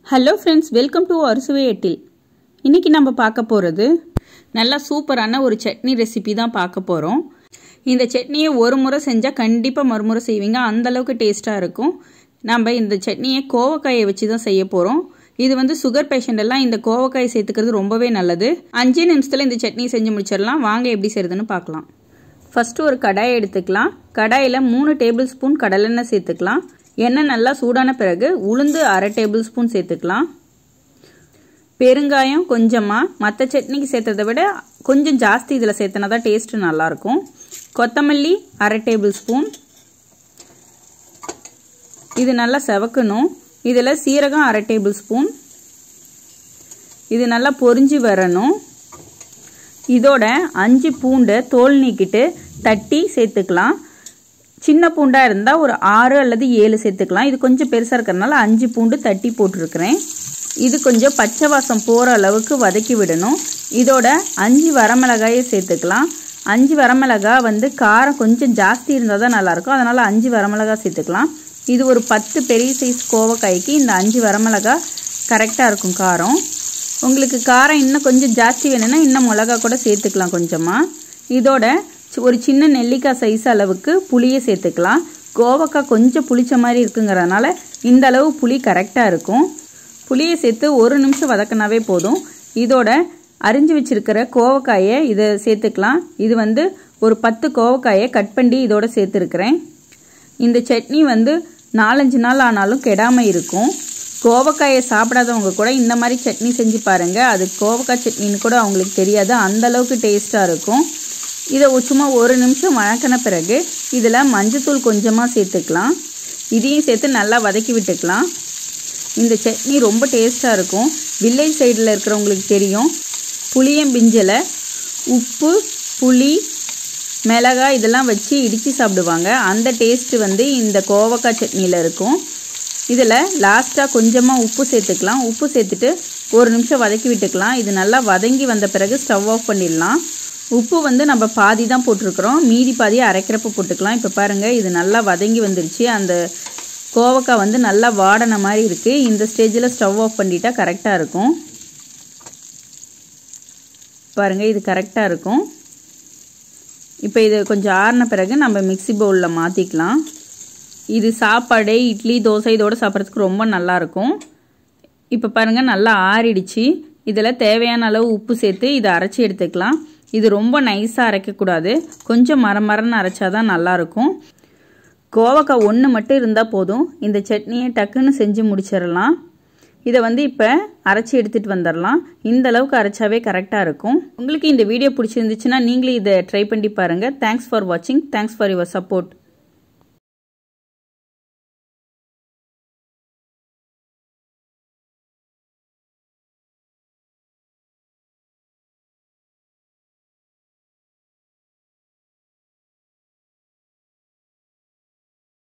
hello friends welcome to அறுசுவை எட்டில் இன்றைக்கி நம்ம பார்க்க போகிறது நல்லா சூப்பரான ஒரு சட்னி ரெசிபி தான் பார்க்க போகிறோம் இந்த சட்னியை ஒரு முறை செஞ்சால் கண்டிப்பாக மறுமுறை செய்வீங்க அந்தளவுக்கு டேஸ்ட்டாக இருக்கும் நம்ம இந்த சட்னியை கோவக்காயை வச்சு தான் செய்ய போகிறோம் இது வந்து சுகர் பேஷண்ட் எல்லாம் இந்த கோவக்காயை சேர்த்துக்கிறது ரொம்பவே நல்லது அஞ்சே நிமிஷத்தில் இந்த சட்னி செஞ்சு முடிச்சிடலாம் வாங்க எப்படி செய்கிறதுன்னு பார்க்கலாம் ஃபஸ்ட்டு ஒரு கடாயை எடுத்துக்கலாம் கடாயில் மூணு டேபிள் ஸ்பூன் கடலெண்ணெய் சேர்த்துக்கலாம் எண்ணெய் நல்லா சூடான பிறகு உளுந்து அரை டேபிள் ஸ்பூன் சேர்த்துக்கலாம் பெருங்காயம் கொஞ்சமாக மற்ற சட்னிக்கு சேர்த்ததை விட கொஞ்சம் ஜாஸ்தி இதில் சேர்த்தனா தான் டேஸ்ட்டு நல்லாயிருக்கும் கொத்தமல்லி அரை டேபிள் ஸ்பூன் இது நல்லா செவக்கணும் இதில் சீரகம் அரை டேபிள் ஸ்பூன் இது நல்லா பொரிஞ்சு வரணும் இதோட அஞ்சு பூண்டை தோல் நீக்கிட்டு தட்டி சேர்த்துக்கலாம் சின்ன பூண்டாக இருந்தால் ஒரு ஆறு அல்லது ஏழு சேர்த்துக்கலாம் இது கொஞ்சம் பெருசாக இருக்கிறதுனால அஞ்சு பூண்டு தட்டி போட்டிருக்கிறேன் இது கொஞ்சம் பச்சை வாசம் போகிற அளவுக்கு வதக்கி விடணும் இதோட அஞ்சு வரமிளகாயை சேர்த்துக்கலாம் அஞ்சு வரமிளகாய் வந்து காரம் கொஞ்சம் ஜாஸ்தி இருந்தால் தான் நல்லாயிருக்கும் அதனால் அஞ்சு வரமிளகாய் சேர்த்துக்கலாம் இது ஒரு பத்து பெரிய சைஸ் கோவக்காய்க்கு இந்த அஞ்சு வரமிளகாய் கரெக்டாக இருக்கும் காரம் உங்களுக்கு காரம் இன்னும் கொஞ்சம் ஜாஸ்தி வேணும்னா இன்னும் மிளகா கூட சேர்த்துக்கலாம் கொஞ்சமாக இதோட ஒரு சின்ன நெல்லிக்காய் சைஸ் அளவுக்கு புளியை சேர்த்துக்கலாம் கோவக்காய் கொஞ்சம் புளிச்ச மாதிரி இருக்குங்கிறதுனால இந்த அளவு புளி கரெக்டாக இருக்கும் புளியை சேர்த்து ஒரு நிமிஷம் வதக்கினாவே போதும் இதோட அரிஞ்சு வச்சிருக்கிற கோவக்காயை இதை சேர்த்துக்கலாம் இது வந்து ஒரு பத்து கோவக்காயை கட் பண்ணி இதோட சேர்த்துருக்கிறேன் இந்த சட்னி வந்து நாலஞ்சு நாள் ஆனாலும் கெடாமல் இருக்கும் கோவக்காயை சாப்பிடாதவங்க கூட இந்த மாதிரி சட்னி செஞ்சு பாருங்கள் அது கோவக்காய் சட்னின்னு கூட அவங்களுக்கு தெரியாது அந்தளவுக்கு டேஸ்ட்டாக இருக்கும் இதை சும்மா ஒரு நிமிஷம் வழக்கின பிறகு இதில் மஞ்சத்தூள் கொஞ்சமாக சேர்த்துக்கலாம் இதையும் சேர்த்து நல்லா வதக்கி விட்டுக்கலாம் இந்த சட்னி ரொம்ப டேஸ்ட்டாக இருக்கும் வில்லேஜ் சைடில் இருக்கிறவங்களுக்கு தெரியும் புளியம்பிஞ்சலை உப்பு புளி மிளகாய் இதெல்லாம் வச்சு இடித்து சாப்பிடுவாங்க அந்த டேஸ்ட்டு வந்து இந்த கோவக்காய் சட்னியில் இருக்கும் இதில் லாஸ்ட்டாக கொஞ்சமாக உப்பு சேர்த்துக்கலாம் உப்பு சேர்த்துட்டு ஒரு நிமிஷம் வதக்கி விட்டுக்கலாம் இது நல்லா வதங்கி வந்த பிறகு ஸ்டவ் ஆஃப் பண்ணிடலாம் உப்பு வந்து நம்ம பாதி தான் போட்டிருக்கிறோம் மீதி பாதியை அரைக்கிறப்ப போட்டுக்கலாம் இப்போ பாருங்கள் இது நல்லா வதங்கி வந்துருச்சு அந்த கோவக்காய் வந்து நல்லா வாடின மாதிரி இருக்குது இந்த ஸ்டேஜில் ஸ்டவ் ஆஃப் பண்ணிட்டா கரெக்டாக இருக்கும் பாருங்கள் இது கரெக்டாக இருக்கும் இப்போ இது கொஞ்சம் ஆறின பிறகு நம்ம மிக்சி பவுலில் மாற்றிக்கலாம் இது சாப்பாடு இட்லி தோசை இதோடு சாப்பிட்றதுக்கு ரொம்ப நல்லாயிருக்கும் இப்போ பாருங்கள் நல்லா ஆறிடுச்சு இதில் தேவையான அளவு உப்பு சேர்த்து இதை அரைச்சி எடுத்துக்கலாம் இது ரொம்ப நைஸாக அரைக்கக்கூடாது கொஞ்சம் மர மரன்னு அரைச்சா தான் நல்லாயிருக்கும் கோவக்காய் ஒன்று மட்டும் இருந்தால் போதும் இந்த சட்னியை டக்குன்னு செஞ்சு முடிச்சிடலாம் இதை வந்து இப்போ அரைச்சி எடுத்துகிட்டு வந்துடலாம் இந்த அளவுக்கு அரைச்சாவே கரெக்டாக இருக்கும் உங்களுக்கு இந்த வீடியோ பிடிச்சிருந்துச்சுன்னா நீங்களே இதை ட்ரை பண்ணி பாருங்கள் தேங்க்ஸ் ஃபார் வாட்சிங் தேங்க்ஸ் ஃபார் யுவர் சப்போர்ட்